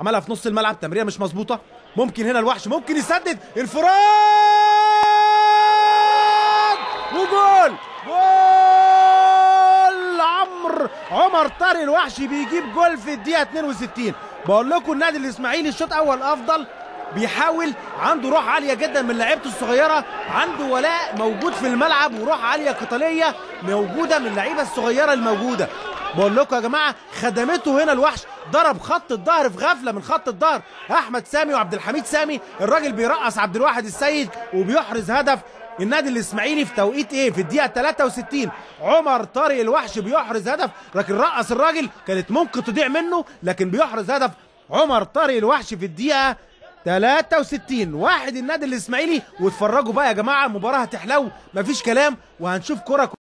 عملها في نص الملعب تمريره مش مظبوطه ممكن هنا الوحش ممكن يسدد انفراد وجول جول عمرو عمر طارق الوحش بيجيب جول في الدقيقه 62 بقول لكم النادي الاسماعيلي الشوط اول افضل بيحاول عنده روح عاليه جدا من لعيبته الصغيره عنده ولاء موجود في الملعب وروح عاليه قتاليه موجوده من اللعيبه الصغيره الموجوده بقول لكم يا جماعه خدمته هنا الوحش ضرب خط الظهر في غفله من خط الظهر احمد سامي وعبد الحميد سامي الراجل بيرقص عبد الواحد السيد وبيحرز هدف النادي الاسماعيلي في توقيت ايه في الدقيقه 63 عمر طارق الوحش بيحرز هدف لكن رقص الراجل كانت ممكن تضيع منه لكن بيحرز هدف عمر طارق الوحش في الدقيقه 63 واحد النادي الاسماعيلي واتفرجوا بقى يا جماعه المباراه هتحلو مفيش كلام وهنشوف كره